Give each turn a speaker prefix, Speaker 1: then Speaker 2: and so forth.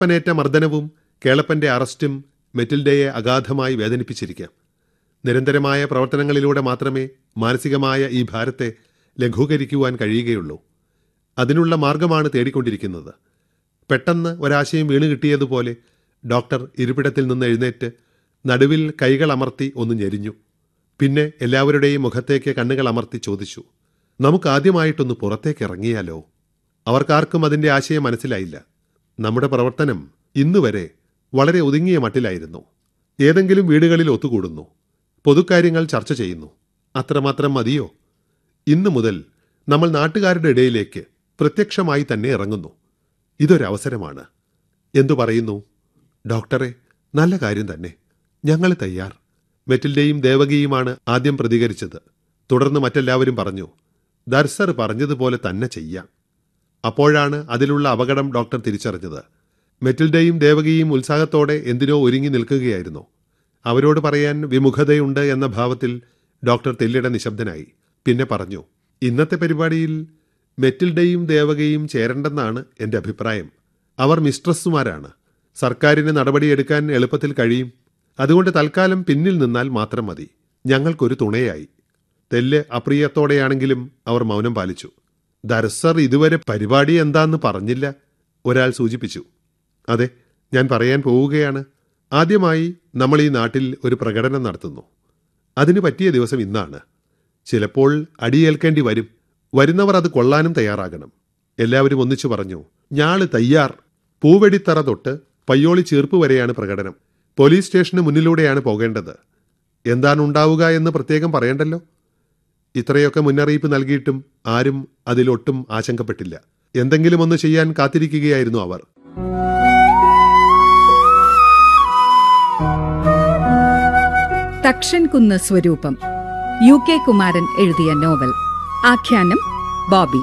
Speaker 1: കേളപ്പനേറ്റ മർദ്ദനവും കേളപ്പന്റെ അറസ്റ്റും മെറ്റിൽഡയെ അഗാധമായി വേദനിപ്പിച്ചിരിക്കാം നിരന്തരമായ പ്രവർത്തനങ്ങളിലൂടെ മാത്രമേ മാനസികമായ ഈ ഭാരത്തെ ലഘൂകരിക്കുവാൻ കഴിയുകയുള്ളൂ അതിനുള്ള മാർഗമാണ് തേടിക്കൊണ്ടിരിക്കുന്നത് പെട്ടെന്ന് ഒരാശയം വീണ് കിട്ടിയതുപോലെ ഡോക്ടർ ഇരിപ്പിടത്തിൽ നിന്ന് എഴുന്നേറ്റ് നടുവിൽ കൈകൾ അമർത്തി ഒന്ന് ഞെരിഞ്ഞു പിന്നെ എല്ലാവരുടെയും മുഖത്തേക്ക് കണ്ണുകൾ അമർത്തി ചോദിച്ചു നമുക്ക് ആദ്യമായിട്ടൊന്ന് പുറത്തേക്ക് ഇറങ്ങിയാലോ അവർക്കാർക്കും അതിന്റെ ആശയം മനസ്സിലായില്ല നമ്മുടെ പ്രവർത്തനം ഇന്നുവരെ വളരെ ഒതുങ്ങിയ മട്ടിലായിരുന്നു ഏതെങ്കിലും വീടുകളിൽ ഒത്തുകൂടുന്നു പൊതുക്കാര്യങ്ങൾ ചർച്ച ചെയ്യുന്നു അത്രമാത്രം മതിയോ ഇന്നു മുതൽ നമ്മൾ നാട്ടുകാരുടെ ഇടയിലേക്ക് പ്രത്യക്ഷമായി തന്നെ ഇറങ്ങുന്നു ഇതൊരവസരമാണ് എന്തു പറയുന്നു ഡോക്ടറെ നല്ല കാര്യം തന്നെ ഞങ്ങൾ തയ്യാർ മെറ്റിൽഡയും ദേവകിയുമാണ് ആദ്യം പ്രതികരിച്ചത് തുടർന്ന് മറ്റെല്ലാവരും പറഞ്ഞു ദർസർ പറഞ്ഞതുപോലെ തന്നെ ചെയ്യാം അപ്പോഴാണ് അതിലുള്ള അപകടം ഡോക്ടർ തിരിച്ചറിഞ്ഞത് മെറ്റിൽഡയും ദേവകിയും ഉത്സാഹത്തോടെ എന്തിനോ ഒരുങ്ങി നിൽക്കുകയായിരുന്നു അവരോട് പറയാൻ വിമുഖതയുണ്ട് എന്ന ഭാവത്തിൽ ഡോക്ടർ തെല്ലിട നിശബ്ദനായി പിന്നെ പറഞ്ഞു ഇന്നത്തെ പരിപാടിയിൽ മെറ്റിൽഡയും ദേവകയും ചേരണ്ടെന്നാണ് എൻ്റെ അഭിപ്രായം അവർ മിസ്ട്രസ്സുമാരാണ് സർക്കാരിന് നടപടിയെടുക്കാൻ എളുപ്പത്തിൽ കഴിയും അതുകൊണ്ട് തൽക്കാലം പിന്നിൽ നിന്നാൽ മാത്രം മതി ഞങ്ങൾക്കൊരു തുണയായി തെല്ല് അപ്രിയത്തോടെയാണെങ്കിലും അവർ മൗനം പാലിച്ചു ദർസർ ഇതുവരെ പരിപാടി എന്താന്ന് പറഞ്ഞില്ല ഒരാൾ സൂചിപ്പിച്ചു അതെ ഞാൻ പറയാൻ പോവുകയാണ് ആദ്യമായി നമ്മൾ ഈ നാട്ടിൽ ഒരു പ്രകടനം നടത്തുന്നു അതിന് പറ്റിയ ദിവസം ഇന്നാണ് ചിലപ്പോൾ അടിയേൽക്കേണ്ടി വരും വരുന്നവർ അത് കൊള്ളാനും തയ്യാറാകണം എല്ലാവരും ഒന്നിച്ചു പറഞ്ഞു ഞാള് തയ്യാർ പൂവെടിത്തറ തൊട്ട് പയ്യോളി ചീർപ്പ് വരെയാണ് പ്രകടനം പോലീസ് സ്റ്റേഷന് മുന്നിലൂടെയാണ് പോകേണ്ടത് എന്താണ് ഉണ്ടാവുക എന്ന് പ്രത്യേകം പറയണ്ടല്ലോ ഇത്രയൊക്കെ മുന്നറിയിപ്പ് നൽകിയിട്ടും ആരും അതിലൊട്ടും ആശങ്കപ്പെട്ടില്ല എന്തെങ്കിലും ഒന്ന് ചെയ്യാൻ കാത്തിരിക്കുകയായിരുന്നു അവർ
Speaker 2: തക്ഷൻ കുന്ന് സ്വരൂപം യു കെ കുമാരൻ എഴുതിയ നോവൽ ആഖ്യാനം ബോബി